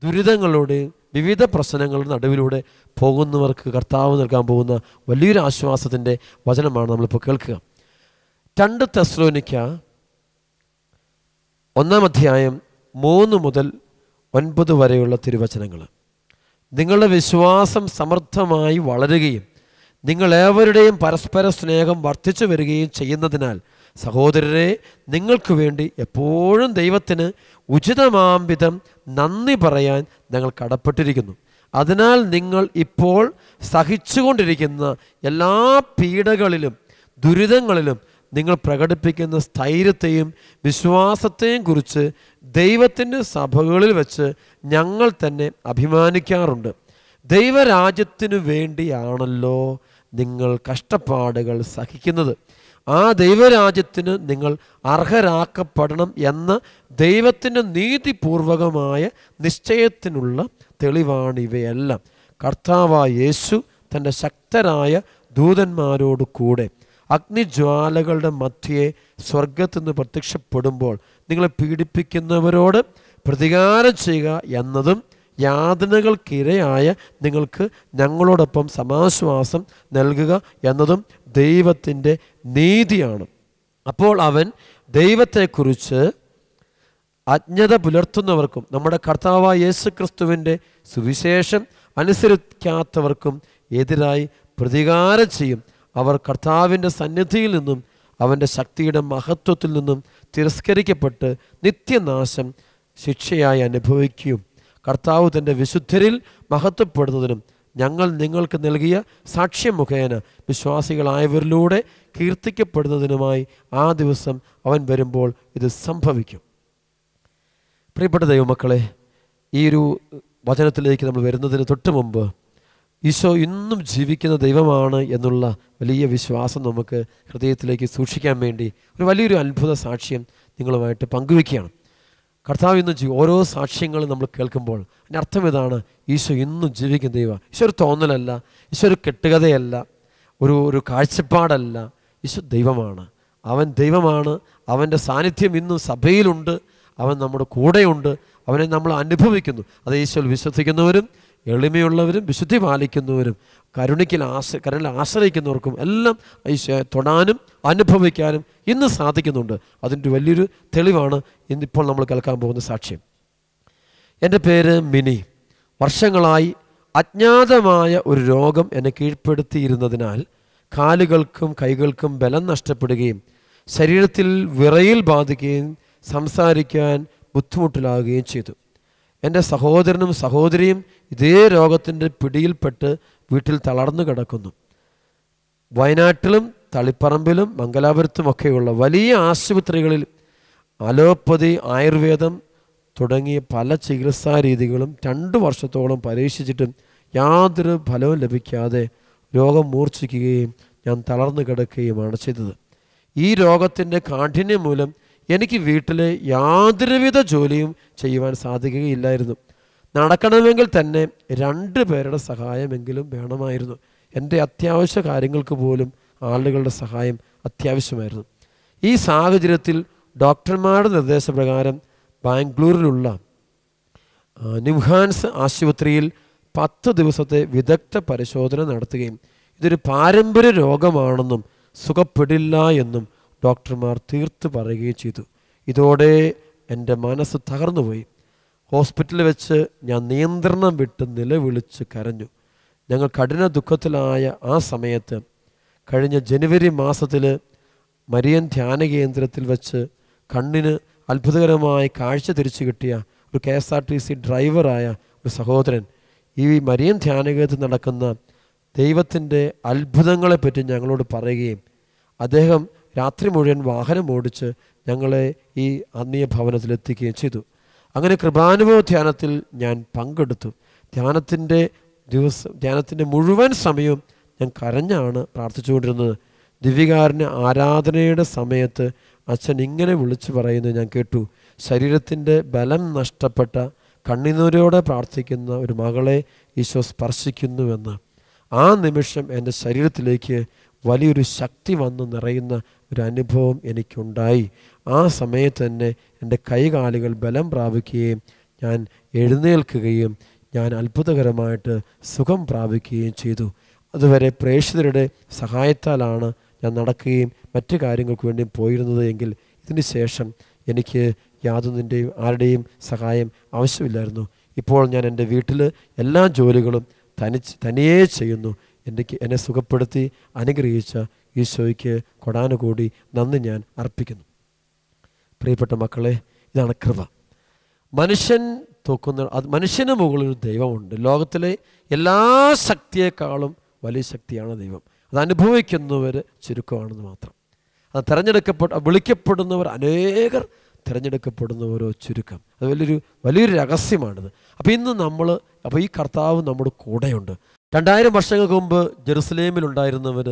ദുരിതങ്ങളുടെയും വിവിധ പ്രശ്നങ്ങളുടെ നടുവിലൂടെ പോകുന്നവർക്ക് കർത്താവ് നൽകാൻ പോകുന്ന വലിയൊരു ആശ്വാസത്തിൻ്റെ വചനമാണ് നമ്മളിപ്പോൾ കേൾക്കുക രണ്ട് തെസ്ലോനിക്ക ഒന്നാം അധ്യായം മൂന്ന് മുതൽ ഒൻപത് വരെയുള്ള തിരുവചനങ്ങൾ നിങ്ങളുടെ വിശ്വാസം സമർത്ഥമായി വളരുകയും നിങ്ങളേവരുടെയും പരസ്പര സ്നേഹം വർദ്ധിച്ചു വരികയും ചെയ്യുന്നതിനാൽ സഹോദരരെ നിങ്ങൾക്ക് വേണ്ടി എപ്പോഴും ദൈവത്തിന് ഉചിതമാം വിധം നന്ദി പറയാൻ ഞങ്ങൾ കടപ്പെട്ടിരിക്കുന്നു അതിനാൽ നിങ്ങൾ ഇപ്പോൾ സഹിച്ചുകൊണ്ടിരിക്കുന്ന എല്ലാ പീഡകളിലും ദുരിതങ്ങളിലും നിങ്ങൾ പ്രകടിപ്പിക്കുന്ന സ്ഥൈര്യത്തെയും വിശ്വാസത്തെയും കുറിച്ച് ദൈവത്തിൻ്റെ സഭകളിൽ വെച്ച് ഞങ്ങൾ തന്നെ അഭിമാനിക്കാറുണ്ട് ദൈവരാജ്യത്തിനു വേണ്ടിയാണല്ലോ നിങ്ങൾ കഷ്ടപ്പാടുകൾ സഹിക്കുന്നത് ആ ദൈവരാജ്യത്തിന് നിങ്ങൾ അർഹരാക്കപ്പെടണം എന്ന ദൈവത്തിൻ്റെ നീതിപൂർവകമായ നിശ്ചയത്തിനുള്ള തെളിവാണ് ഇവയെല്ലാം കർത്താവായ യേശു തൻ്റെ ശക്തരായ ദൂതന്മാരോട് കൂടെ അഗ്നിജ്വാലകളുടെ മധ്യയെ സ്വർഗത്തിൽ നിന്ന് പ്രത്യക്ഷപ്പെടുമ്പോൾ നിങ്ങളെ പീഡിപ്പിക്കുന്നവരോട് പ്രതികാരം ചെയ്യുക എന്നതും യാതനകൾക്കിരയായ നിങ്ങൾക്ക് ഞങ്ങളോടൊപ്പം സമാശ്വാസം നൽകുക എന്നതും ദൈവത്തിൻ്റെ നീതിയാണ് അപ്പോൾ അവൻ ദൈവത്തെക്കുറിച്ച് അജ്ഞത പുലർത്തുന്നവർക്കും നമ്മുടെ കർത്താവായ യേശു ക്രിസ്തുവിൻ്റെ സുവിശേഷം അനുസരിക്കാത്തവർക്കും എതിരായി പ്രതികാരം ചെയ്യും അവർ കർത്താവിൻ്റെ സന്നിധിയിൽ നിന്നും അവൻ്റെ ശക്തിയുടെ മഹത്വത്തിൽ നിന്നും തിരസ്കരിക്കപ്പെട്ട് നിത്യനാശം ശിക്ഷയായി അനുഭവിക്കുകയും കർത്താവ് തൻ്റെ വിശുദ്ധരിൽ മഹത്വപ്പെടുന്നതിനും ഞങ്ങൾ നിങ്ങൾക്ക് നൽകിയ സാക്ഷ്യം മുഖേന വിശ്വാസികളായവരിലൂടെ കീർത്തിക്കപ്പെടുന്നതിനുമായി ആ ദിവസം അവൻ വരുമ്പോൾ ഇത് സംഭവിക്കും പ്രിയപ്പെട്ട ദൈവമക്കളെ ഈ ഒരു വചനത്തിലേക്ക് നമ്മൾ വരുന്നതിന് തൊട്ട് മുമ്പ് ഈശോ ഇന്നും ജീവിക്കുന്ന ദൈവമാണ് എന്നുള്ള വലിയ വിശ്വാസം നമുക്ക് ഹൃദയത്തിലേക്ക് സൂക്ഷിക്കാൻ വേണ്ടി ഒരു വലിയൊരു അത്ഭുത സാക്ഷ്യം നിങ്ങളുമായിട്ട് പങ്കുവെക്കുകയാണ് കർത്താവ് ഇന്ന് ജീ ഓരോ സാക്ഷ്യങ്ങളും നമ്മൾ കേൾക്കുമ്പോൾ അതിൻ്റെ അർത്ഥം ഇതാണ് ഈശോ ഇന്നും ജീവിക്കുന്ന ദൈവം ഈശോ ഒരു തോന്നലല്ല ഈശോ ഒരു കെട്ടുകഥയല്ല ഒരു ഒരു കാഴ്ചപ്പാടല്ല ഈശോ ദൈവമാണ് അവൻ ദൈവമാണ് അവൻ്റെ സാന്നിധ്യം ഇന്നും സഭയിലുണ്ട് അവൻ നമ്മുടെ കൂടെയുണ്ട് അവനെ നമ്മൾ അനുഭവിക്കുന്നു അത് ഈശോയിൽ വിശ്വസിക്കുന്നവരും എളിമയുള്ളവരും വിശുദ്ധി പാലിക്കുന്നവരും കരുണിക്കിൽ ആശ്ര കരുണിൽ ആശ്രയിക്കുന്നവർക്കും എല്ലാം ഈശോയെ തൊടാനും അനുഭവിക്കാനും ഇന്ന് സാധിക്കുന്നുണ്ട് അതിൻ്റെ വലിയൊരു തെളിവാണ് ഇന്നിപ്പോൾ നമ്മൾ കേൾക്കാൻ പോകുന്ന സാക്ഷ്യം എൻ്റെ പേര് മിനി വർഷങ്ങളായി അജ്ഞാതമായ ഒരു രോഗം എന്നെ കീഴ്പ്പെടുത്തിയിരുന്നതിനാൽ കാലുകൾക്കും കൈകൾക്കും ബലം നഷ്ടപ്പെടുകയും ശരീരത്തിൽ വിറയിൽ ബാധിക്കുകയും സംസാരിക്കാൻ ബുദ്ധിമുട്ടിലാകുകയും ചെയ്തു എൻ്റെ സഹോദരനും സഹോദരിയും ഇതേ രോഗത്തിൻ്റെ പിടിയിൽപ്പെട്ട് വീട്ടിൽ തളർന്നു കിടക്കുന്നു വയനാട്ടിലും തളിപ്പറമ്പിലും മംഗലാപുരത്തുമൊക്കെയുള്ള വലിയ ആശുപത്രികളിൽ അലോപ്പതി ആയുർവേദം തുടങ്ങിയ പല ചികിത്സാ രീതികളും രണ്ട് വർഷത്തോളം പരീക്ഷിച്ചിട്ടും യാതൊരു ഫലവും ലഭിക്കാതെ രോഗം മൂർച്ഛിക്കുകയും ഞാൻ തളർന്നു കിടക്കുകയുമാണ് ചെയ്തത് ഈ രോഗത്തിൻ്റെ കാഠിന്യം മൂലം എനിക്ക് വീട്ടിലെ യാതൊരുവിധ ജോലിയും ചെയ്യുവാൻ സാധിക്കുകയില്ലായിരുന്നു നടക്കണമെങ്കിൽ തന്നെ രണ്ട് പേരുടെ സഹായമെങ്കിലും വേണമായിരുന്നു എൻ്റെ അത്യാവശ്യ കാര്യങ്ങൾക്ക് പോലും ആളുകളുടെ സഹായം അത്യാവശ്യമായിരുന്നു ഈ സാഹചര്യത്തിൽ ഡോക്ടർമാരുടെ നിർദ്ദേശപ്രകാരം ബാംഗ്ലൂരിലുള്ള ആ, നിംഹാൻസ് ആശുപത്രിയിൽ പത്ത് ദിവസത്തെ വിദഗ്ധ പരിശോധന നടത്തുകയും ഇതൊരു പാരമ്പര്യ രോഗമാണെന്നും സുഖപ്പെടില്ല എന്നും ഡോക്ടർമാർ തീർത്ത് പറയുകയും ചെയ്തു ഇതോടെ എൻ്റെ മനസ്സ് തകർന്നുപോയി ഹോസ്പിറ്റലിൽ വെച്ച് ഞാൻ നിയന്ത്രണം വിട്ട് നിലവിളിച്ച് കരഞ്ഞു ഞങ്ങൾ കഠിന ദുഃഖത്തിലായ ആ സമയത്ത് കഴിഞ്ഞ ജനുവരി മാസത്തിൽ മരിയൻ ധ്യാന കേന്ദ്രത്തിൽ വെച്ച് കണ്ണിന് അത്ഭുതകരമായ കാഴ്ച തിരിച്ചു കിട്ടിയ ഒരു K S R T C ഡ്രൈവറായ ഒരു സഹോദരൻ ഈ മരിയൻ ധ്യാനകേന്ദ്രത്തിൽ നടക്കുന്ന ദൈവത്തിൻ്റെ അത്ഭുതങ്ങളെപ്പറ്റി ഞങ്ങളോട് പറയുകയും അദ്ദേഹം രാത്രി മുഴുവൻ വാഹനം ഓടിച്ച് ഞങ്ങളെ ഈ ആത്മീയ ഭവനത്തിൽ എത്തിക്കുകയും ചെയ്തു അങ്ങനെ കൃപാനുഭവ ധ്യാനത്തിൽ ഞാൻ പങ്കെടുത്തു ധ്യാനത്തിൻ്റെ ദിവസം ധ്യാനത്തിൻ്റെ മുഴുവൻ സമയവും ഞാൻ കരഞ്ഞാണ് പ്രാർത്ഥിച്ചുകൊണ്ടിരുന്നത് ദിവ്യകാരന് ആരാധനയുടെ സമയത്ത് അച്ഛൻ ഇങ്ങനെ വിളിച്ചു പറയുന്നത് ഞാൻ കേട്ടു ശരീരത്തിൻ്റെ ബലം നഷ്ടപ്പെട്ട കണ്ണീരോടെ പ്രാർത്ഥിക്കുന്ന ഒരു മകളെ ഈശോ സ്പർശിക്കുന്നുവെന്ന് ആ നിമിഷം എൻ്റെ ശരീരത്തിലേക്ക് വലിയൊരു ശക്തി വന്ന് നിറയുന്ന ഒരു അനുഭവം എനിക്കുണ്ടായി ആ സമയത്ത് തന്നെ എൻ്റെ കൈകാലുകൾ ബലം പ്രാപിക്കുകയും ഞാൻ എഴുന്നേൽക്കുകയും ഞാൻ അത്ഭുതകരമായിട്ട് സുഖം പ്രാപിക്കുകയും ചെയ്തു അതുവരെ പ്രേക്ഷിതരുടെ സഹായത്താലാണ് ഞാൻ നടക്കുകയും മറ്റു കാര്യങ്ങൾക്ക് വേണ്ടി പോയിരുന്നത് എങ്കിൽ ഇതിന് ശേഷം എനിക്ക് യാതൊന്നിൻ്റെയും ആരുടെയും സഹായം ആവശ്യമില്ലായിരുന്നു ഇപ്പോൾ ഞാൻ എൻ്റെ വീട്ടിൽ എല്ലാ ജോലികളും തനിച്ച് തനിയേ ചെയ്യുന്നു എനിക്ക് എന്നെ സുഖപ്പെടുത്തി അനുഗ്രഹിച്ച ഈശോയ്ക്ക് കൊടാനുകൂടി നന്ദി ഞാൻ അർപ്പിക്കുന്നു പ്രിയപ്പെട്ട മക്കളെ ഇതാണ് കൃപ മനുഷ്യൻ തോക്കുന്ന അത് മനുഷ്യന് മുകളിൽ ഒരു ദൈവമുണ്ട് ലോകത്തിലെ എല്ലാ ശക്തിയേക്കാളും വലിയ ശക്തിയാണ് ദൈവം അത് അനുഭവിക്കുന്നവർ ചുരുക്കമാണെന്ന് മാത്രം അത് തിരഞ്ഞെടുക്കപ്പെട്ട വിളിക്കപ്പെടുന്നവർ അനേകർ തിരഞ്ഞെടുക്കപ്പെടുന്നവരോ ചുരുക്കം അത് വലിയൊരു വലിയൊരു രഹസ്യമാണിത് അപ്പോൾ ഇന്ന് നമ്മൾ അപ്പോൾ ഈ കർത്താവ് നമ്മുടെ കൂടെയുണ്ട് രണ്ടായിരം വർഷങ്ങൾക്ക് മുമ്പ് ജെറുസലേമിലുണ്ടായിരുന്നവർ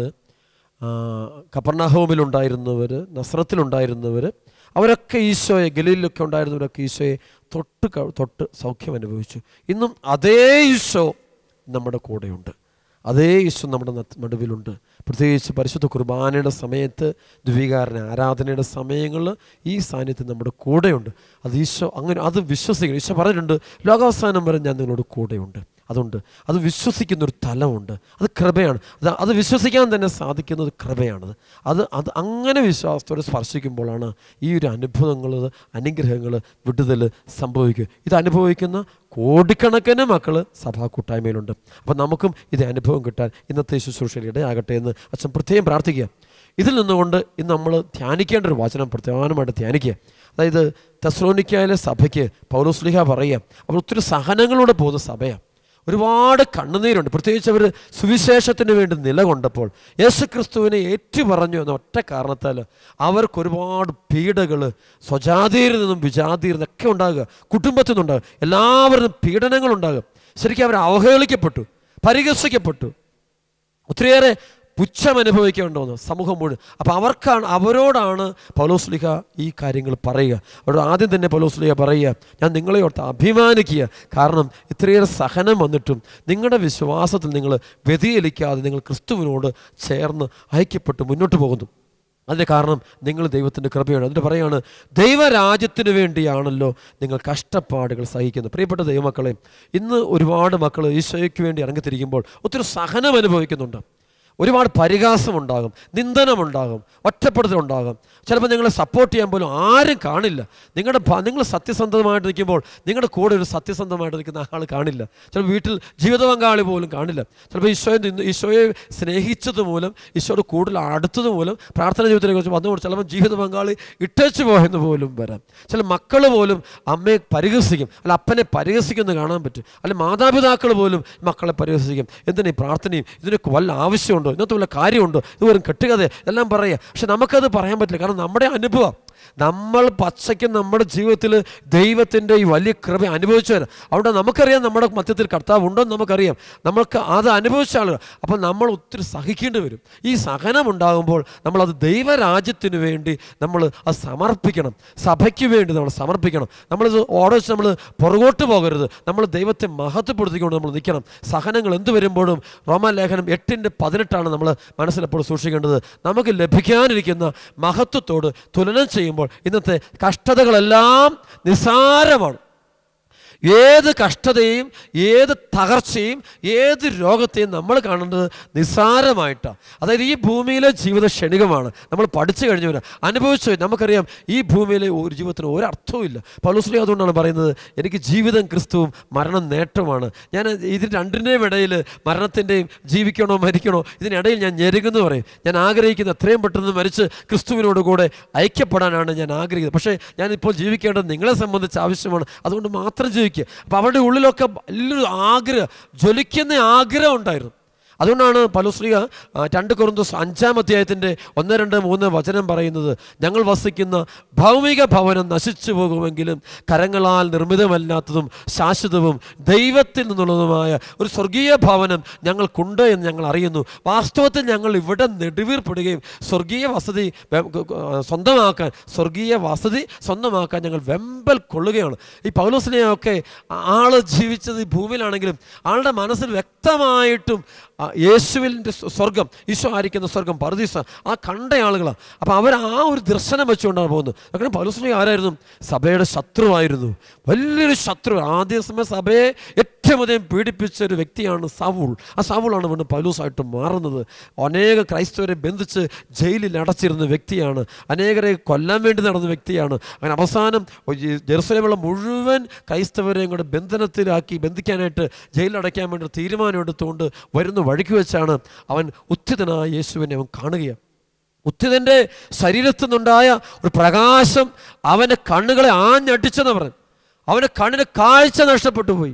കപ്പർണഹോമിലുണ്ടായിരുന്നവർ നസ്രത്തിലുണ്ടായിരുന്നവർ അവരൊക്കെ ഈശോയെ ഗലീലിലൊക്കെ ഉണ്ടായിരുന്നവരൊക്കെ ഈശോയെ തൊട്ട് ക- തൊട്ട് സൗഖ്യം അനുഭവിച്ചു ഇന്നും അതേ ഈശോ നമ്മുടെ കൂടെയുണ്ട് അതേ ഈശോ നമ്മുടെ നത്ത് നടുവിലുണ്ട് പ്രത്യേകിച്ച് പരിശുദ്ധ കുർബാനയുടെ സമയത്ത് ദ്വികാരണ ആരാധനയുടെ സമയങ്ങളിൽ ഈ സാന്നിധ്യം നമ്മുടെ കൂടെയുണ്ട് അത് ഈശോ അങ്ങനെ അത് വിശ്വസിക്കണം ഈശോ പറഞ്ഞിട്ടുണ്ട് ലോകാവസാനം വരെ ഞാൻ നിങ്ങളോട് കൂടെയുണ്ട് അതുണ്ട് അത് വിശ്വസിക്കുന്ന ഒരു തലമുണ്ട് അത് കൃപയാണ് അത് അത് വിശ്വസിക്കാൻ തന്നെ സാധിക്കുന്നത് കൃപയാണത് അത് അത് അങ്ങനെ വിശ്വാസത്തോടെ സ്പർശിക്കുമ്പോഴാണ് ഈ ഒരു അനുഭവങ്ങൾ അനുഗ്രഹങ്ങൾ വിടുതൽ സംഭവിക്കുക ഇത് അനുഭവിക്കുന്ന കോടിക്കണക്കിന് മക്കൾ സഭാ കൂട്ടായ്മയിലുണ്ട് അപ്പം നമുക്കും ഇത് അനുഭവം കിട്ടാൻ ഇന്നത്തെ ശുശ്രൂഷയിൽ ഇടയാകട്ടെ എന്ന് അച്ഛൻ പ്രത്യേകം പ്രാർത്ഥിക്കുക ഇതിൽ നിന്നുകൊണ്ട് ഇന്ന് നമ്മൾ ധ്യാനിക്കേണ്ട ഒരു വചനം പ്രധാനമായിട്ട് ധ്യാനിക്കുക അതായത് തെസ്ലോനിക്കായാലെ സഭയ്ക്ക് പൗലോസ്ലിഹ പറയുക അവർ ഒത്തിരി സഹനങ്ങളോടെ പോകുന്ന സഭയാണ് ഒരുപാട് കണ്ണുനീരുണ്ട് പ്രത്യേകിച്ച് അവർ സുവിശേഷത്തിന് വേണ്ടി നിലകൊണ്ടപ്പോൾ യേശു ക്രിസ്തുവിനെ ഏറ്റുപറഞ്ഞു എന്ന ഒറ്റ കാരണത്താൽ അവർക്ക് ഒരുപാട് പീഡകൾ സ്വജാതിയിൽ നിന്നും വിജാതിയിൽ നിന്നൊക്കെ ഉണ്ടാകുക കുടുംബത്തിൽ നിന്നുണ്ടാകുക എല്ലാവരും പീഡനങ്ങളുണ്ടാകും ശരിക്കും അവർ അവഹേളിക്കപ്പെട്ടു പരിഹസിക്കപ്പെട്ടു ഒത്തിരിയേറെ പുച്ഛം അനുഭവിക്കേണ്ടതെന്ന് സമൂഹം മുഴുവൻ അപ്പോൾ അവർക്കാണ് അവരോടാണ് പൗലോസ്ലിഹ ഈ കാര്യങ്ങൾ പറയുക അവരോട് ആദ്യം തന്നെ പൗലോസ്ലിഹ പറയുക ഞാൻ നിങ്ങളെ ഓർത്ത് അഭിമാനിക്കുക കാരണം ഇത്രയേറെ സഹനം വന്നിട്ടും നിങ്ങളുടെ വിശ്വാസത്തിൽ നിങ്ങൾ വ്യതിചലിക്കാതെ നിങ്ങൾ ക്രിസ്തുവിനോട് ചേർന്ന് ഐക്യപ്പെട്ട് മുന്നോട്ട് പോകുന്നു അതിന് കാരണം നിങ്ങൾ ദൈവത്തിൻ്റെ കൃപയാണ് എന്നിട്ട് പറയാണ് ദൈവരാജ്യത്തിന് വേണ്ടിയാണല്ലോ നിങ്ങൾ കഷ്ടപ്പാടുകൾ സഹിക്കുന്നത് പ്രിയപ്പെട്ട ദൈവമക്കളെ ഇന്ന് ഒരുപാട് മക്കൾ ഈശോയ്ക്ക് വേണ്ടി ഇറങ്ങിത്തിരിക്കുമ്പോൾ ഒത്തിരി സഹനം അനുഭവിക്കുന്നുണ്ട് ഒരുപാട് പരിഹാസമുണ്ടാകും നിന്ദനമുണ്ടാകും ഒറ്റപ്പെടുത്തലുണ്ടാകും ചിലപ്പോൾ നിങ്ങളെ സപ്പോർട്ട് ചെയ്യാൻ പോലും ആരും കാണില്ല നിങ്ങളുടെ ഭ- നിങ്ങൾ സത്യസന്ധമായിട്ട് നിൽക്കുമ്പോൾ നിങ്ങളുടെ കൂടെ ഒരു സത്യസന്ധമായിട്ട് നിൽക്കുന്ന ആൾ കാണില്ല ചിലപ്പോൾ വീട്ടിൽ ജീവിത പങ്കാളി പോലും കാണില്ല ചിലപ്പോൾ ഈശോയെ നിന്ന് ഈശോയെ സ്നേഹിച്ചത് മൂലം ഈശോയുടെ കൂടുതൽ അടുത്തത് മൂലം പ്രാർത്ഥന ജീവിതത്തിനെ കുറിച്ച് വന്നുകൊണ്ട് ചിലപ്പോൾ ജീവിത പങ്കാളി ഇട്ടേച്ചു പോയെന്ന് പോലും വരാം ചില മക്കൾ പോലും അമ്മയെ പരിഹസിക്കും അല്ല അപ്പനെ പരിഹസിക്കുന്നത് കാണാൻ പറ്റും അല്ല മാതാപിതാക്കൾ പോലും മക്കളെ പരിഹസിക്കും എന്തിനാ ഈ പ്രാർത്ഥനയും ഇതിനൊക്കെ വല്ല ആവശ്യമുണ്ടോ ഇന്നത്തെ വല്ല കാര്യമുണ്ടോ ഇത് വെറും കെട്ടുകഥ എല്ലാം പറയുക പക്ഷെ നമുക്കത് പറയാൻ പറ്റില്ല കാരണം നമ്മുടെ അനുഭവം നമ്മൾ പച്ചയ്ക്ക് നമ്മുടെ ജീവിതത്തിൽ ദൈവത്തിൻ്റെ ഈ വലിയ കൃപ അനുഭവിച്ചു വരാം അതുകൊണ്ട് നമുക്കറിയാം നമ്മുടെ മധ്യത്തിൽ കർത്താവ് ഉണ്ടെന്ന് നമുക്കറിയാം നമ്മൾക്ക് അത് അനുഭവിച്ച ആളുകൾ അപ്പോൾ നമ്മൾ ഒത്തിരി സഹിക്കേണ്ടി വരും ഈ സഹനം ഉണ്ടാകുമ്പോൾ നമ്മളത് ദൈവരാജ്യത്തിന് വേണ്ടി നമ്മൾ അത് സമർപ്പിക്കണം സഭയ്ക്ക് വേണ്ടി നമ്മൾ സമർപ്പിക്കണം നമ്മളിത് ഓടിച്ച് നമ്മൾ പുറകോട്ട് പോകരുത് നമ്മൾ ദൈവത്തെ മഹത്വപ്പെടുത്തിക്കൊണ്ട് നമ്മൾ നിൽക്കണം സഹനങ്ങൾ എന്ത് വരുമ്പോഴും റോമാലേഖനം എട്ടിൻ്റെ പതിനെട്ടാണ് നമ്മൾ മനസ്സിലെപ്പോൾ സൂക്ഷിക്കേണ്ടത് നമുക്ക് ലഭിക്കാനിരിക്കുന്ന മഹത്വത്തോട് തുലനം ചെയ്യുമ്പോൾ ഇന്നത്തെ കഷ്ടതകളെല്ലാം നിസ്സാരമാണ് ഏത് കഷ്ടതയും ഏത് തകർച്ചയും ഏത് രോഗത്തെയും നമ്മൾ കാണേണ്ടത് നിസ്സാരമായിട്ടാണ് അതായത് ഈ ഭൂമിയിലെ ജീവിതം ക്ഷണികമാണ് നമ്മൾ പഠിച്ചു കഴിഞ്ഞവർ അനുഭവിച്ചു നമുക്കറിയാം ഈ ഭൂമിയിലെ ഒരു ജീവിതത്തിന് ഒരർത്ഥവും ഇല്ല പൗലോസ്ലി അതുകൊണ്ടാണ് പറയുന്നത് എനിക്ക് ജീവിതം ക്രിസ്തുവും മരണം നേട്ടമാണ് ഞാൻ ഇതിന് രണ്ടിൻ്റെയും ഇടയിൽ മരണത്തിൻ്റെയും ജീവിക്കണോ മരിക്കണോ ഇതിനിടയിൽ ഞാൻ ഞെരുങ്ങുന്നു പറയും ഞാൻ ആഗ്രഹിക്കുന്ന എത്രയും പെട്ടെന്ന് മരിച്ച് ക്രിസ്തുവിനോട് കൂടെ ഐക്യപ്പെടാനാണ് ഞാൻ ആഗ്രഹിക്കുന്നത് പക്ഷേ ഞാനിപ്പോൾ ജീവിക്കേണ്ടത് നിങ്ങളെ സംബന്ധിച്ച് ആവശ്യമാണ് അതുകൊണ്ട് മാത്രം ജീവിക്കുക അപ്പോൾ അവരുടെ ഉള്ളിലൊക്കെ വലിയൊരു ആഗ്രഹം ജ്വലിക്കുന്ന ആഗ്രഹം ഉണ്ടായിരുന്നു അതുകൊണ്ടാണ് പലുശ്രീക രണ്ട് കുറുന്തോസ് അഞ്ചാം അധ്യായത്തിൻ്റെ ഒന്ന് രണ്ട് മൂന്ന് വചനം പറയുന്നത് ഞങ്ങൾ വസിക്കുന്ന ഭൗമിക ഭവനം നശിച്ചു പോകുമെങ്കിലും കരങ്ങളാൽ നിർമ്മിതമല്ലാത്തതും ശാശ്വതവും ദൈവത്തിൽ നിന്നുള്ളതുമായ ഒരു സ്വർഗീയ ഭവനം ഞങ്ങൾക്കുണ്ട് എന്ന് ഞങ്ങൾ അറിയുന്നു വാസ്തവത്തിൽ ഞങ്ങൾ ഇവിടെ നെടുവീർപ്പെടുകയും സ്വർഗീയ വസതി വെ- ഗ- ഗ- സ്വന്തമാക്കാൻ സ്വർഗീയ വസതി സ്വന്തമാക്കാൻ ഞങ്ങൾ വെമ്പൽ കൊള്ളുകയാണ് ഈ പൗലോസിനെയൊക്കെ ആള് ജീവിച്ചത് ഈ ഭൂമിയിലാണെങ്കിലും ആളുടെ മനസ്സിൽ വ്യക്തമായിട്ടും ആ യേശുവിൻ്റെ സ്വ- സ്വർഗം ഈശോ ആയിരിക്കുന്ന സ്വർഗം പറുദീസ ആ കണ്ട ആളുകളാണ് അപ്പം അവർ ആ ഒരു ദർശനം വെച്ചുകൊണ്ടാണ് പോകുന്നത് അങ്ങനെ പൗലോസ്ലി ആരായിരുന്നു സഭയുടെ ശത്രുവായിരുന്നു വലിയൊരു ശത്രു ആദ്യ സമയം സഭയെ ഏറ്റവും അധികം പീഡിപ്പിച്ച ഒരു വ്യക്തിയാണ് സാവൂൾ ആ സാവൂളാണ് വീണ്ടും പൗലൂസായിട്ട് മാറുന്നത് അനേക ക്രൈസ്തവരെ ബന്ധിച്ച് ജയിലിൽ അടച്ചിരുന്ന വ്യക്തിയാണ് അനേകരെ കൊല്ലാൻ വേണ്ടി നടന്ന വ്യക്തിയാണ് അങ്ങനെ അവസാനം ഈ ജെറുസലേമുള്ള മുഴുവൻ ക്രൈസ്തവരെയും കൂടെ ബന്ധനത്തിലാക്കി ബന്ധിക്കാനായിട്ട് ജയിലിലടയ്ക്കാൻ വേണ്ടി തീരുമാനം എടുത്തുകൊണ്ട് വരുന്ന വഴിക്ക് വെച്ചാണ് അവൻ ഉത്തിതനായ യേശുവിനെ അവൻ കാണുകയാണ് ഉത്തിതൻ്റെ ശരീരത്തു നിന്നുണ്ടായ ഒരു പ്രകാശം അവൻ്റെ കണ്ണുകളെ ആഞ്ഞടിച്ചെന്ന് പറഞ്ഞു അവൻ്റെ കണ്ണിന് കാഴ്ച നഷ്ടപ്പെട്ടു പോയി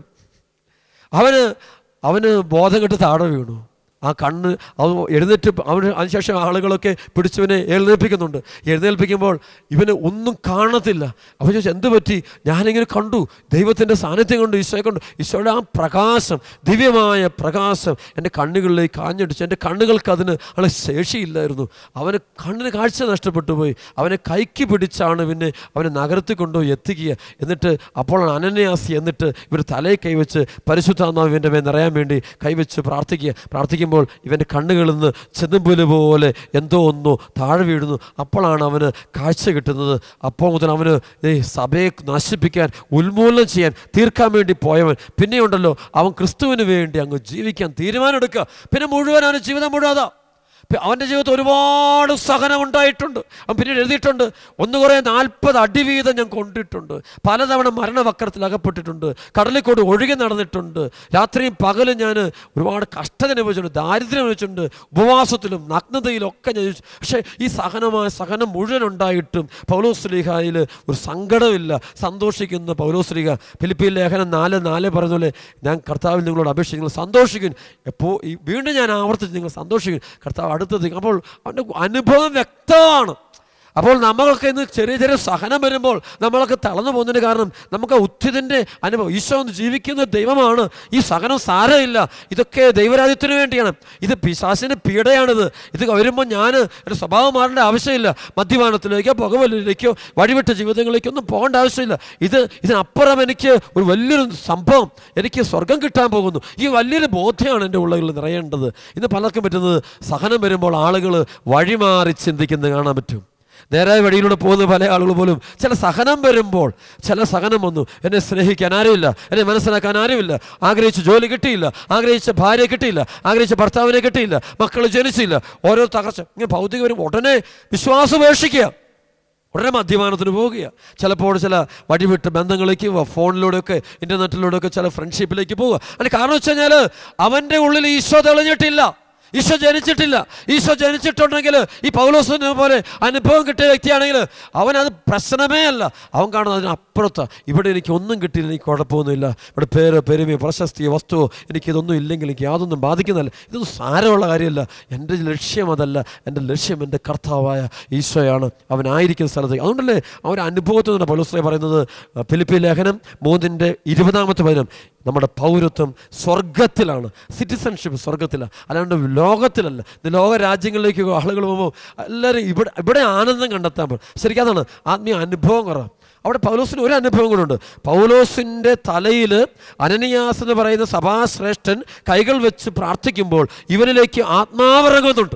അവന് അവന് ബോധം കെട്ട് താഴെ വീണു ആ കണ്ണ് അവൻ എഴുന്നേറ്റ് അവന് അതിനുശേഷം ആളുകളൊക്കെ പിടിച്ചവനെ എഴുന്നേൽപ്പിക്കുന്നുണ്ട് എഴുന്നേൽപ്പിക്കുമ്പോൾ ഇവന് ഒന്നും കാണത്തില്ല അവൻ ചോദിച്ചു എന്ത് പറ്റി ഞാനിങ്ങനെ കണ്ടു ദൈവത്തിൻ്റെ സാന്നിധ്യം കൊണ്ട് ഈശോയെ കണ്ടു ഈശോയുടെ ആ പ്രകാശം ദിവ്യമായ പ്രകാശം എൻ്റെ കണ്ണുകളിലേക്ക് കാഞ്ഞടിച്ചു എൻ്റെ കണ്ണുകൾക്ക് അതിന് ആളെ ശേഷിയില്ലായിരുന്നു അവന് കണ്ണിന് കാഴ്ച നഷ്ടപ്പെട്ടു പോയി അവനെ കൈക്ക് പിടിച്ചാണ് പിന്നെ അവനെ നഗരത്തിൽ കൊണ്ടുപോയി എത്തിക്കുക എന്നിട്ട് അപ്പോൾ അനന്യാസി എന്നിട്ട് ഇവർ തലയിൽ കൈവച്ച് പരിശുദ്ധാത്മാവ് ഇവൻ്റെ മേൽ നിറയാൻ വേണ്ടി കൈവച്ച് പ്രാർത്ഥിക്കുക പ്രാർത്ഥിക്കുമ്പോൾ ഇവൻ്റെ കണ്ണുകളിൽ നിന്ന് ചെന്നുമ്പുല് പോലെ എന്തോ ഒന്നോ താഴെ വീഴുന്നു അപ്പോഴാണ് അവന് കാഴ്ച കിട്ടുന്നത് അപ്പോൾ മുതൽ അവന് ഈ സഭയെ നശിപ്പിക്കാൻ ഉന്മൂലനം ചെയ്യാൻ തീർക്കാൻ വേണ്ടി പോയവൻ പിന്നെയുണ്ടല്ലോ അവൻ ക്രിസ്തുവിന് വേണ്ടി അങ്ങ് ജീവിക്കാൻ തീരുമാനമെടുക്കുക പിന്നെ മുഴുവൻ അവൻ്റെ ജീവിതം മുഴുവൻ അതാ പി- അവൻ്റെ ജീവിതത്തിൽ ഒരുപാട് സഹനം ഉണ്ടായിട്ടുണ്ട് അവൻ പിന്നീട് എഴുതിയിട്ടുണ്ട് ഒന്ന് കുറേ നാൽപ്പത് അടി വീതം ഞാൻ കൊണ്ടിട്ടുണ്ട് പലതവണ മരണവക്രത്തിൽ അകപ്പെട്ടിട്ടുണ്ട് കടലിൽ കൂടി ഒഴുകി നടന്നിട്ടുണ്ട് രാത്രിയും പകലും ഞാൻ ഒരുപാട് കഷ്ടത അനുഭവിച്ചിട്ടുണ്ട് ദാരിദ്ര്യം അനുഭവിച്ചിട്ടുണ്ട് ഉപവാസത്തിലും നഗ്നതയിലും ഒക്കെ ഞാൻ ജീവിച്ചു. പക്ഷേ ഈ സഹനമായ സഹനം മുഴുവൻ ഉണ്ടായിട്ടും പൗലോസ്ലിഹായിൽ ഒരു സങ്കടമില്ല സന്തോഷിക്കുന്ന പൗലോസ്ലിഹ ഫിലിപ്പീൻ ലേഖനം നാല് നാല് പറയുന്ന പോലെ ഞാൻ കർത്താവിൽ നിങ്ങളോട് അപേക്ഷിച്ച് നിങ്ങൾ സന്തോഷിക്കും എപ്പോൾ ഈ വീണ്ടും ഞാൻ ആവർത്തിച്ച് നിങ്ങൾ സന്തോഷിക്കും കർത്താവ് അടുത്തത് അപ്പോൾ അവൻ്റെ അനുഭവം വ്യക്തമാണ് അപ്പോൾ നമ്മൾക്ക് ഇന്ന് ചെറിയ ചെറിയ സഹനം വരുമ്പോൾ നമ്മളൊക്കെ തളർന്നു പോകുന്നതിന് കാരണം നമുക്ക് ഉത്തിതിൻ്റെ അനുഭവം ഈശോ ഒന്ന് ജീവിക്കുന്ന ദൈവമാണ് ഈ സഹനം സാരമില്ല ഇതൊക്കെ ദൈവരാജ്യത്തിന് വേണ്ടിയാണ് ഇത് പിശാസിന് പീഡയാണിത് ഇത് വരുമ്പോൾ ഞാൻ എൻ്റെ സ്വഭാവം മാറേണ്ട ആവശ്യമില്ല മദ്യപാനത്തിലേക്കോ പുകവലിലേക്കോ വഴിവിട്ട ജീവിതങ്ങളിലേക്കോ ഒന്നും പോകേണ്ട ആവശ്യമില്ല ഇത് ഇതിനപ്പുറം എനിക്ക് ഒരു വലിയൊരു സംഭവം എനിക്ക് സ്വർഗം കിട്ടാൻ പോകുന്നു ഈ വലിയൊരു ബോധ്യമാണ് എൻ്റെ ഉള്ളിൽ നിറയേണ്ടത് ഇന്ന് പലർക്കും പറ്റുന്നത് സഹനം വരുമ്പോൾ ആളുകൾ വഴിമാറി ചിന്തിക്കുന്നത് കാണാൻ പറ്റും നേരായ വഴിയിലൂടെ പോകുന്ന പല ആളുകൾ പോലും ചില സഹനം വരുമ്പോൾ ചില സഹനം വന്നു എന്നെ സ്നേഹിക്കാൻ ആരുമില്ല എന്നെ മനസ്സിലാക്കാൻ ആരുമില്ല ആഗ്രഹിച്ച ജോലി കിട്ടിയില്ല ആഗ്രഹിച്ച ഭാര്യയെ കിട്ടിയില്ല ആഗ്രഹിച്ച ഭർത്താവിനെ കിട്ടിയില്ല മക്കൾ ജനിച്ചില്ല ഓരോ തകർച്ച ഇങ്ങനെ ഭൗതിക വരും ഉടനെ വിശ്വാസം ഉപേക്ഷിക്കുക ഉടനെ മദ്യപാനത്തിന് പോവുക ചിലപ്പോൾ ചില വഴിവിട്ട് ബന്ധങ്ങളിലേക്ക് പോവുക ഫോണിലൂടെയൊക്കെ ഇൻ്റർനെറ്റിലൂടെയൊക്കെ ചില ഫ്രണ്ട്ഷിപ്പിലേക്ക് പോവുക അതിന് കാരണം വെച്ച് കഴിഞ്ഞാൽ അവൻ്റെ ഉള്ളിൽ ഈശോ തെളിഞ്ഞിട്ടില്ല ഈശോ ജനിച്ചിട്ടില്ല ഈശോ ജനിച്ചിട്ടുണ്ടെങ്കിൽ ഈ പൗലോസിനെ പോലെ അനുഭവം കിട്ടിയ വ്യക്തിയാണെങ്കിൽ അവനത് പ്രശ്നമേ അല്ല അവൻ കാണുന്നത് അതിനപ്പുറത്ത് ഇവിടെ എനിക്ക് ഒന്നും കിട്ടിയില്ല എനിക്ക് കുഴപ്പമൊന്നുമില്ല ഇവിടെ പേരോ പെരുമയോ പ്രശസ്തിയോ വസ്തുവോ എനിക്കിതൊന്നും ഇല്ലെങ്കിൽ എനിക്ക് യാതൊന്നും ബാധിക്കുന്നില്ല ഇതൊന്നും സാരമുള്ള കാര്യമല്ല എൻ്റെ ലക്ഷ്യം അതല്ല എൻ്റെ ലക്ഷ്യം എൻ്റെ കർത്താവായ ഈശോയാണ് അവനായിരിക്കുന്ന സ്ഥലത്ത് അതുകൊണ്ടല്ലേ ആ ഒരു അനുഭവത്തിൽ നിന്ന് പൗലോസ്ലേ പറയുന്നത് ഫിലിപ്പി ലേഖനം മൂന്നിൻ്റെ ഇരുപതാമത്തെ വചനം നമ്മുടെ പൗരത്വം സ്വർഗത്തിലാണ് സിറ്റിസൺഷിപ്പ് സ്വർഗത്തിലാണ് അല്ലാണ്ട് ലോകത്തിലല്ല ഇത് ലോക രാജ്യങ്ങളിലേക്ക് ആളുകൾ പോകുമ്പോൾ എല്ലാവരും ഇവിടെ ഇവിടെ ആനന്ദം കണ്ടെത്താൻ പറ്റും ശരിക്കും അതാണ് ആത്മീയ അനുഭവം കുറവ് അവിടെ പൗലോസിന് ഒരു അനുഭവം കൂടെ പൗലോസിൻ്റെ തലയിൽ അനനിയാസ് എന്ന് പറയുന്ന സഭാശ്രേഷ്ഠൻ കൈകൾ വെച്ച് പ്രാർത്ഥിക്കുമ്പോൾ ഇവനിലേക്ക് ആത്മാവിറങ്ങുന്നുണ്ട്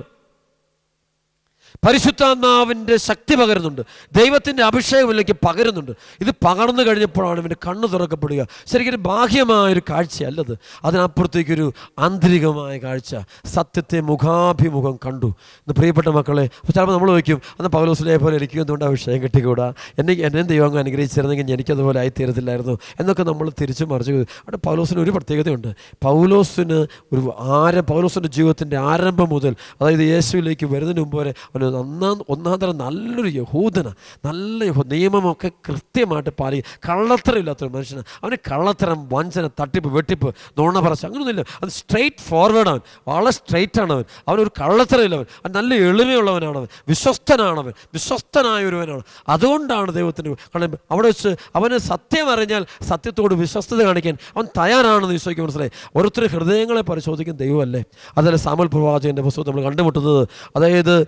പരിശുദ്ധാത്മാവിൻ്റെ ശക്തി പകരുന്നുണ്ട് ദൈവത്തിൻ്റെ അഭിഷേകമിലേക്ക് പകരുന്നുണ്ട് ഇത് പകർന്നു കഴിഞ്ഞപ്പോഴാണ് ഇവൻ്റെ കണ്ണ് തുറക്കപ്പെടുക ശരിക്കും ഒരു ബാഹ്യമായൊരു കാഴ്ചയല്ലത് അതിനപ്പുറത്തേക്കൊരു ആന്തരികമായ കാഴ്ച സത്യത്തെ മുഖാഭിമുഖം കണ്ടു ഇന്ന് പ്രിയപ്പെട്ട മക്കളെ അപ്പോൾ ചിലപ്പോൾ നമ്മൾ വയ്ക്കും അന്ന് പൗലോസിലെ പോലെ എനിക്ക് എന്തുകൊണ്ട് അഭിഷേകം കിട്ടിക്കൂടാ എന്നെ എന്നെ ദൈവം അങ്ങ് അനുഗ്രഹിച്ചിരുന്നെങ്കിൽ എനിക്കതുപോലെ ആയിത്തീരത്തില്ലായിരുന്നു എന്നൊക്കെ നമ്മൾ തിരിച്ചു മറിച്ച് അവിടെ പൗലോസിന് ഒരു പ്രത്യേകതയുണ്ട് പൗലോസിന് ഒരു ആരം പൗലോസിൻ്റെ ജീവിതത്തിൻ്റെ ആരംഭം മുതൽ അതായത് യേശുവിലേക്ക് വരുന്നതിന് മുമ്പ് വരെ അവന് ഒന്നാം ഒന്നാം തരം നല്ലൊരു യഹൂദന നല്ല യഹൂ നിയമമൊക്കെ കൃത്യമായിട്ട് പാലിക്കും കള്ളത്തരമില്ലാത്തൊരു മനുഷ്യന് അവന് കള്ളത്തരം വഞ്ചന തട്ടിപ്പ് വെട്ടിപ്പ് നുണ പറച്ച് അങ്ങനെയൊന്നുമില്ല അത് സ്ട്രെയിറ്റ് ഫോർവേഡ് അവൻ വളരെ സ്ട്രെയിറ്റ് ആണ് അവൻ അവനൊരു കള്ളത്തരമില്ല അവൻ അവൻ നല്ല എളിമയുള്ളവനാണ് അവൻ വിശ്വസ്തനാണ് അവൻ വിശ്വസ്തനായ ഒരുവനാണ് അതുകൊണ്ടാണ് ദൈവത്തിന് കാരണം അവിടെ വെച്ച് അവന് സത്യം അറിഞ്ഞാൽ സത്യത്തോട് വിശ്വസ്തത കാണിക്കാൻ അവൻ തയ്യാറാണെന്ന് ഈശോയ്ക്ക് മനസ്സിലായി ഓരോരുത്തർ ഹൃദയങ്ങളെ പരിശോധിക്കുന്ന ദൈവമല്ലേ അതല്ല സാമൽ പ്രവാചകൻ്റെ പുസ്തകം നമ്മൾ കണ്ടുമുട്ടുന്നത് അതായത് ഏഹ്,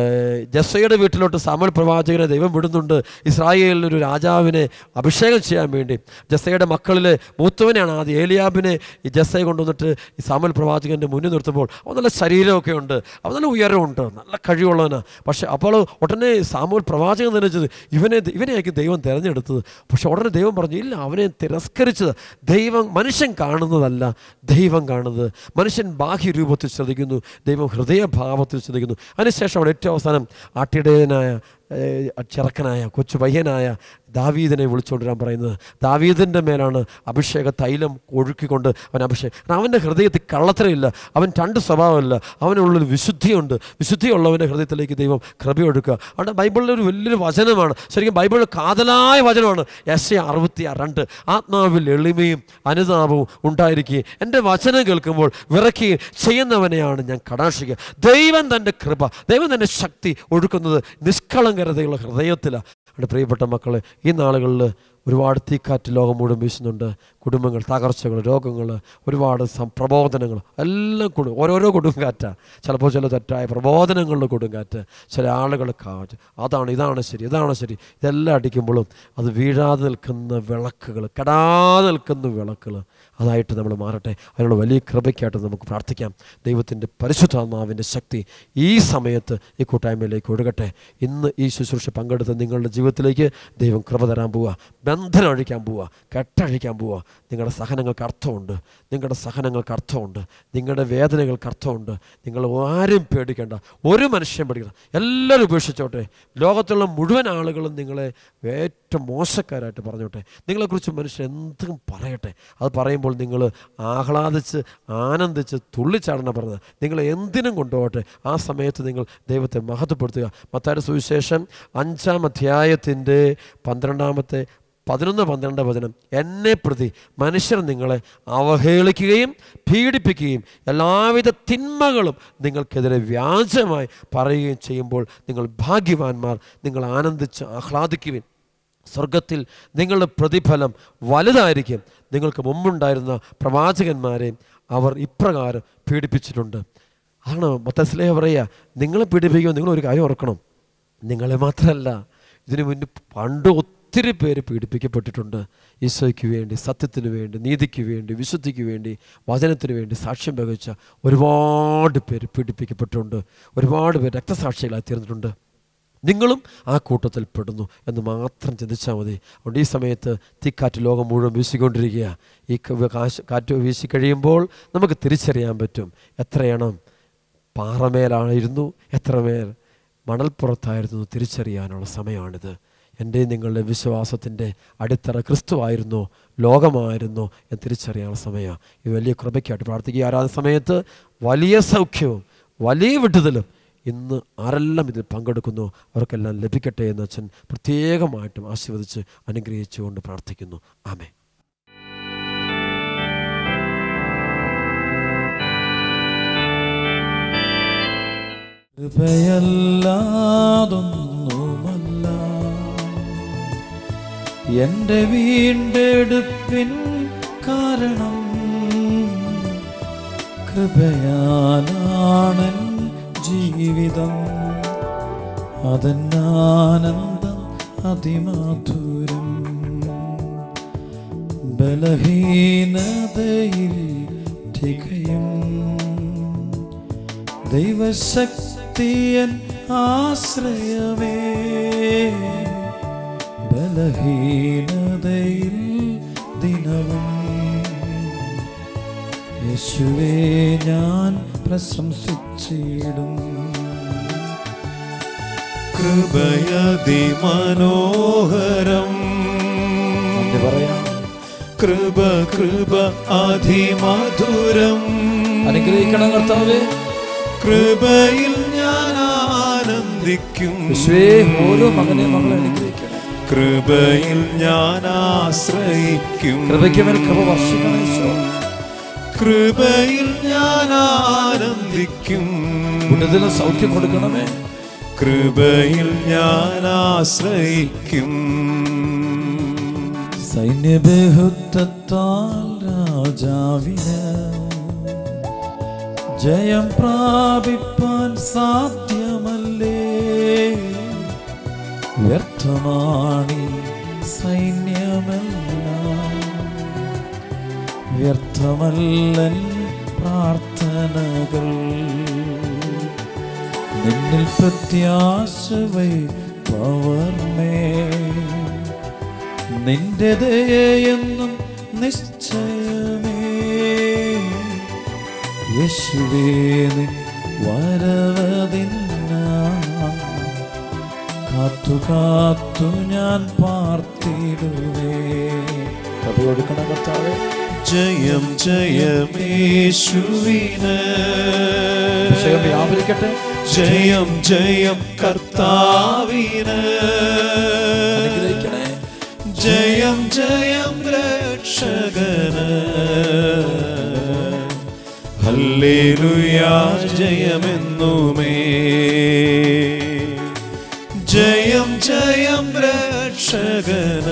ഏഹ്, ജസ്സയുടെ വീട്ടിലോട്ട് സാമൽ പ്രവാചകനെ ദൈവം വിടുന്നുണ്ട് ഇസ്രായേലിൽ ഒരു രാജാവിനെ അഭിഷേകം ചെയ്യാൻ വേണ്ടി ജസ്സയുടെ മക്കളിൽ മൂത്തവനെയാണ് ആദ്യം ഏലിയാബിനെ ഈ ജസ്സയെ കൊണ്ടുവന്നിട്ട് ഈ സാമൽ പ്രവാചകൻ്റെ മുന്നിൽ നിർത്തുമ്പോൾ അവൻ നല്ല ശരീരമൊക്കെ ഉണ്ട് അവൻ നല്ല ഉയരമുണ്ട് നല്ല കഴിവുള്ളവനാണ് പക്ഷേ അപ്പോൾ ഉടനെ സാമൂൽ പ്രവാചകൻ നിലച്ചത് ഇവനെ ഇവനെയായിരിക്കും ദൈവം തിരഞ്ഞെടുത്തത് പക്ഷെ ഉടനെ ദൈവം പറഞ്ഞു ഇല്ല അവനെ തിരസ്കരിച്ചത് ദൈവം മനുഷ്യൻ കാണുന്നതല്ല ദൈവം കാണുന്നത് മനുഷ്യൻ ബാഹ്യരൂപത്തിൽ ശ്രദ്ധിക്കുന്നു ദൈവം ഹൃദയഭാവത്തിൽ ശ്രദ്ധിക്കുന്നു അതിനുശേഷം അവിടെ ഏറ്റവും അവസാനം ആട്ടിടയനായ ഏഹ്, ചെറുക്കനായ കൊച്ചു പയ്യനായ ദാവീദിനെ വിളിച്ചുകൊണ്ടിരാൻ പറയുന്നത് ദാവീദിൻ്റെ മേലാണ് അഭിഷേക തൈലം ഒഴുക്കിക്കൊണ്ട് അവൻ അഭിഷേകം കാരണം അവൻ്റെ ഹൃദയത്തിൽ കള്ളത്തരമില്ല അവൻ രണ്ട് സ്വഭാവമില്ല അവനുള്ളൊരു വിശുദ്ധിയുണ്ട് വിശുദ്ധിയുള്ളവൻ്റെ ഹൃദയത്തിലേക്ക് ദൈവം കൃപയൊടുക്കുക അവിടെ ബൈബിളിലെ ഒരു വലിയൊരു വചനമാണ് ശരിക്കും ബൈബിളിൽ കാതലായ വചനമാണ് എസ് എ അറുപത്തി രണ്ട് ആത്മാവിൽ എളിമയും അനുതാപവും ഉണ്ടായിരിക്കുകയും എൻ്റെ വചനം കേൾക്കുമ്പോൾ വിറയ്ക്കുകയും ചെയ്യുന്നവനെയാണ് ഞാൻ കടാക്ഷിക്കുക ദൈവം തൻ്റെ കൃപ ദൈവം തൻ്റെ ശക്തി ഒഴുക്കുന്നത് നിഷ്കളങ്കരതയുള്ള ഹൃദയത്തിലാണ് എൻ്റെ പ്രിയപ്പെട്ട മക്കളെ ഈ നാളുകളിൽ ഒരുപാട് തീക്കാറ്റ് ലോകം മുഴുവൻ വീശുന്നുണ്ട് കുടുംബങ്ങൾ തകർച്ചകൾ രോഗങ്ങൾ ഒരുപാട് സം- പ്രബോധനങ്ങൾ എല്ലാം കൊടു ഓരോരോ കൊടുങ്കാറ്റാണ് ചിലപ്പോൾ ചില തെറ്റായ പ്രബോധനങ്ങളുടെ കൊടുങ്കാറ്റ് ചില ആളുകൾ കാറ്റ് അതാണ് ഇതാണ് ശരി ഇതാണ് ശരി ഇതെല്ലാം അടിക്കുമ്പോഴും അത് വീഴാതെ നിൽക്കുന്ന വിളക്കുകൾ കെടാതെ നിൽക്കുന്ന വിളക്കുകൾ അതായിട്ട് നമ്മൾ മാറട്ടെ അതിനുള്ള വലിയ കൃപയ്ക്കായിട്ട് നമുക്ക് പ്രാർത്ഥിക്കാം ദൈവത്തിൻ്റെ പരിശുദ്ധാത്മാവിൻ്റെ ശക്തി ഈ സമയത്ത് ഈ കൂട്ടായ്മയിലേക്ക് ഒഴുകട്ടെ ഇന്ന് ഈ ശുശ്രൂഷ പങ്കെടുത്ത നിങ്ങളുടെ ജീവിതത്തിലേക്ക് ദൈവം കൃപ തരാൻ പോവുക ബന്ധനം അഴിക്കാൻ പോവുക കെട്ടഴിക്കാൻ പോവുക നിങ്ങളുടെ സഹനങ്ങൾക്ക് അർത്ഥമുണ്ട് നിങ്ങളുടെ സഹനങ്ങൾക്ക് അർത്ഥമുണ്ട് നിങ്ങളുടെ വേദനകൾക്ക് അർത്ഥമുണ്ട് നിങ്ങൾ ആരും പേടിക്കേണ്ട ഒരു മനുഷ്യൻ പേടിക്കണം എല്ലാവരും ഉപേക്ഷിച്ചോട്ടെ ലോകത്തുള്ള മുഴുവൻ ആളുകളും നിങ്ങളെ ഏറ്റവും മോശക്കാരായിട്ട് പറഞ്ഞോട്ടെ നിങ്ങളെക്കുറിച്ച് മനുഷ്യൻ എന്തും പറയട്ടെ അത് പറയുമ്പോൾ നിങ്ങൾ ആഹ്ലാദിച്ച് ആനന്ദിച്ച് തുള്ളിച്ചാടണം പറഞ്ഞത് നിങ്ങൾ എന്തിനും കൊണ്ടുപോകട്ടെ ആ സമയത്ത് നിങ്ങൾ ദൈവത്തെ മഹത്വപ്പെടുത്തുക മത്തായുടെ സുവിശേഷം അഞ്ചാം അധ്യായത്തിൻ്റെ പന്ത്രണ്ടാമത്തെ പതിനൊന്ന് പന്ത്രണ്ട് വചനം എന്നെ പ്രതി മനുഷ്യർ നിങ്ങളെ അവഹേളിക്കുകയും പീഡിപ്പിക്കുകയും എല്ലാവിധ തിന്മകളും നിങ്ങൾക്കെതിരെ വ്യാജമായി പറയുകയും ചെയ്യുമ്പോൾ നിങ്ങൾ ഭാഗ്യവാന്മാർ നിങ്ങൾ ആനന്ദിച്ച് ആഹ്ലാദിക്കുവിൻ സ്വർഗത്തിൽ നിങ്ങളുടെ പ്രതിഫലം വലുതായിരിക്കും നിങ്ങൾക്ക് മുമ്പുണ്ടായിരുന്ന പ്രവാചകന്മാരെയും അവർ ഇപ്രകാരം പീഡിപ്പിച്ചിട്ടുണ്ട് അതാണ് മൊത്തസ്ലേഹ പറയുക നിങ്ങളെ പീഡിപ്പിക്കുമ്പോൾ നിങ്ങൾ ഒരു കാര്യം ഓർക്കണം നിങ്ങളെ മാത്രമല്ല ഇതിനു മുന്നേ പണ്ട് ഒത്തിരി പേര് പീഡിപ്പിക്കപ്പെട്ടിട്ടുണ്ട് ഈശോയ്ക്ക് വേണ്ടി സത്യത്തിന് വേണ്ടി നീതിക്ക് വേണ്ടി വിശുദ്ധിക്ക് വേണ്ടി വചനത്തിന് വേണ്ടി സാക്ഷ്യം പകച്ച ഒരുപാട് പേര് പീഡിപ്പിക്കപ്പെട്ടിട്ടുണ്ട് ഒരുപാട് പേര് രക്തസാക്ഷികളായി തീർന്നിട്ടുണ്ട് നിങ്ങളും ആ കൂട്ടത്തിൽ പെടുന്നു എന്ന് മാത്രം ചിന്തിച്ചാൽ മതി അതുകൊണ്ട് ഈ സമയത്ത് തീക്കാറ്റ് ലോകം മുഴുവൻ വീശിക്കൊണ്ടിരിക്കുക ഈ ക- കാശ് കാറ്റ് വീശിക്കഴിയുമ്പോൾ നമുക്ക് തിരിച്ചറിയാൻ പറ്റും എത്ര എണ്ണം പാറമേലായിരുന്നു എത്രമേൽ മണൽപ്പുറത്തായിരുന്നു തിരിച്ചറിയാനുള്ള സമയമാണിത് എൻ്റെ നിങ്ങളുടെ വിശ്വാസത്തിൻ്റെ അടിത്തറ ക്രിസ്തുവായിരുന്നോ ലോകമായിരുന്നോ എന്ന് തിരിച്ചറിയാനുള്ള സമയമാണ് ഈ വലിയ കൃപയ്ക്കായിട്ട് പ്രാർത്ഥിക്കുക ആരാധന സമയത്ത് വലിയ സൗഖ്യവും വലിയ വിടുതലും ഇന്ന് ആരെല്ലാം ഇതിൽ പങ്കെടുക്കുന്നു അവർക്കെല്ലാം ലഭിക്കട്ടെ എന്ന് അച്ഛൻ പ്രത്യേകമായിട്ടും ആശീർവദിച്ച് അനുഗ്രഹിച്ചുകൊണ്ട് പ്രാർത്ഥിക്കുന്നു ആമേ കൃപയല്ലാതൊന്നുമല്ല എന്റെ വീണ്ടെടുപ്പിൻ കാരണം കൃപയാലാണൻ ജീവിതം അതെന്നാനന്ദം അതിമധുരം ബലഹീനതയിൽ തികയും ദൈവശക്തിയൻ ആശ്രയമേ ബലഹീനതയിൽ ദിനവും യേശുവേ ഞാൻ പ്രശംസിച്ചിടും കൃപയതിമനോഹരം എന്ന് പറയാം കൃപ കൃപ അതിമധുരം അനുഗ്രഹിക്കണം കർത്താവേ കൃപയിൽ ഞാൻ ആനന്ദിക്കും യേശുവേ ഓരോ മകനെ മകളെ അനുഗ്രഹിക്കണം കൃപയിൽ ഞാൻ ആശ്രയിക്കും കൃപയ്ക്ക് മേൽ കൃപ വർഷിക്കണം ഈശോ കൃപയിൽ ഞാൻ ആനന്ദിക്കും ഉന്നതിന് സൗഖ്യം കൊടുക്കണമേ കൃപയിൽ ഞാൻ ആശ്രയിക്കും സൈന്യബഹുത്വത്താൽ രാജാവിന് ജയം പ്രാപിപ്പാൻ സാധ്യമല്ലേ വ്യർത്ഥമാണി സൈന്യമെല്ലാം വ്യർത്ഥമല്ലൻ പ്രാർത്ഥനകൾ നിന്നിൽ പ്രത്യാശ വൈപ്പവർമേ നിന്റെ ദയെന്നും നിശ്ചയമേ യേശുവേ നിൻ വരവതിന്ന കാത്തു കാത്തു ഞാൻ പാർത്തിടുവേ കഥ കൊടുക്കണം കർത്താവേ ജയം ജയമേശുവിന് അഭിഷേകം വ്യാപരിക്കട്ടെ ജയം ജയം കർത്താവിന് അനുഗ്രഹിക്കണേ ജയം ജയം രക്ഷകന് ഹല്ലേലൂയാ ജയമെന്നുമേ ജയം ജയം രക്ഷകന്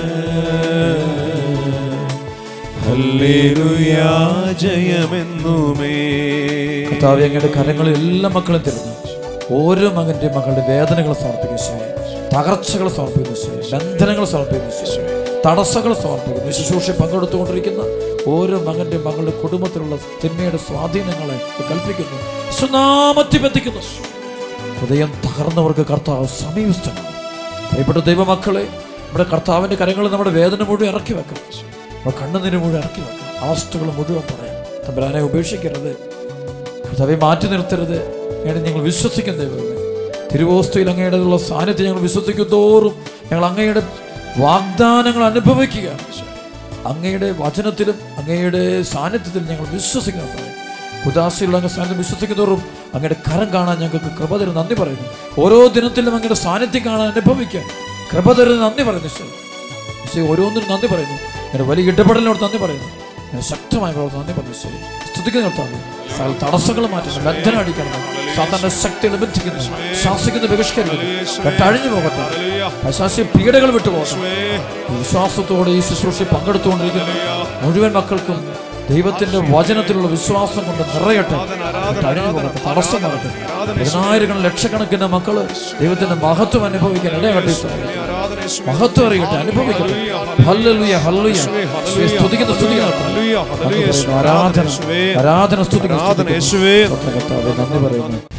ഹല്ലേലൂയാ ജയമെന്നുമേ കർത്താവെ അങ്ങയുടെ കരങ്ങളിൽ എല്ലാ മക്കളും തരുന്നു ഓരോ മകന്റെ മകളുടെ വേദനകൾ സമർപ്പിക്കുന്നു ഈശോയെ. തകർച്ചകൾ സമർപ്പിക്കുന്നു ഈശോയെ. ബന്ധനങ്ങൾ സമർപ്പിക്കുന്നു ഈശോയെ. തടസ്സങ്ങൾ സമർപ്പിക്കുന്നു ശുശ്രൂഷ പങ്കെടുത്തുകൊണ്ടിരിക്കുന്ന ഓരോ മകന്റെ മകളുടെ കുടുംബത്തിലുള്ള തിന്മയുടെ സ്വാധീനങ്ങളെ കൽപ്പിക്കുന്നു സുനാമത്തി ബന്ധിക്കുന്നു ഹൃദയം തകർന്നവർക്ക് കർത്താവ് സമീപസ്ഥനാണ് പ്രിയപ്പെട്ട ദൈവമക്കളെ നമ്മുടെ കർത്താവിന്റെ കരങ്ങൾ നമ്മുടെ വേദന മുഴുവൻ ഇറക്കി വെക്കാം നമ്മുടെ കണ്ണുനീര് മുഴുവൻ ഇറക്കി വെക്കാം അവസ്ഥകൾ മുഴുവൻ പറയാം തമ്പരാനെ ഉപേക്ഷിക്കരുത് കർത്താവെ മാറ്റി നിർത്തരുത് അങ്ങനെ ഞങ്ങൾ വിശ്വസിക്കുന്ന ദൈവമേ തിരുവോസ്തയിൽ അങ്ങയുടെ ഉള്ള സാന്നിധ്യം ഞങ്ങൾ വിശ്വസിക്കും തോറും ഞങ്ങൾ അങ്ങയുടെ വാഗ്ദാനങ്ങൾ അനുഭവിക്കുകയാണ് അങ്ങയുടെ വചനത്തിലും അങ്ങയുടെ സാന്നിധ്യത്തിലും ഞങ്ങൾ വിശ്വസിക്കുന്ന സമയം ഉദാസിയുള്ള അങ്ങ് സാന്നിധ്യം വിശ്വസിക്കുന്നതോറും അങ്ങയുടെ കരം കാണാൻ ഞങ്ങൾക്ക് കൃപ തരും നന്ദി പറയുന്നു ഓരോ ദിനത്തിലും അങ്ങയുടെ സാന്നിധ്യം കാണാൻ അനുഭവിക്കാൻ കൃപ തരുന്ന നന്ദി പറയുന്നു ഈശോ. ഈശോ ഓരോന്നിനും നന്ദി പറയുന്നു എൻ്റെ വലിയ ഇടപെടലിനോട് നന്ദി പറയുന്നു ഞാൻ ശക്തമായ പ്രവർത്തനം നന്ദി പറഞ്ഞു ഈശോ. സ്തുതിക്കുന്ന നിർത്താതെ സകല തടസ്സങ്ങൾ മാറ്റുന്നു ബന്ധനം അടിക്കണം സാധാരണ ശക്തികൾ ബന്ധിക്കുന്നു ശ്വാസിക്കുന്ന ബഹിഷ്കരിക്കുന്നു കെട്ടഴിഞ്ഞു പോകട്ടെ അശാസ്യ പീഡകൾ വിട്ടുപോകട്ടെ വിശ്വാസത്തോടെ ഈ ശുശ്രൂഷ പങ്കെടുത്തുകൊണ്ടിരിക്കുന്ന മുഴുവൻ മക്കൾക്കും ദൈവത്തിന്റെ വചനത്തിലുള്ള വിശ്വാസം കൊണ്ട് നിറയട്ടെ അഴിഞ്ഞു പോകട്ടെ തടസ്സം മാറട്ടെ പതിനായിരങ്ങൾ ലക്ഷക്കണക്കിന് മക്കള് ദൈവത്തിന്റെ മഹത്വം അനുഭവിക്കാൻ ഇടയാകട്ടെ ഈ സമയത്ത്. മഹത്വം അറിയട്ടെ അനുഭവിക്കട്ടെ ഹല്ലേലൂയ ഹല്ലേലൂയ സ്തുതിക്കുന്ന സ്തുതിക്കുന്ന ഹല്ലേലൂയ, ഹല്ലേലൂയ, ആരാധന ആരാധന സ്തുതിക്കുന്ന ആരാധന യേശുവേ. സ്തുതിക്കുന്ന. കർത്താവേ, നന്ദി പറയുന്നു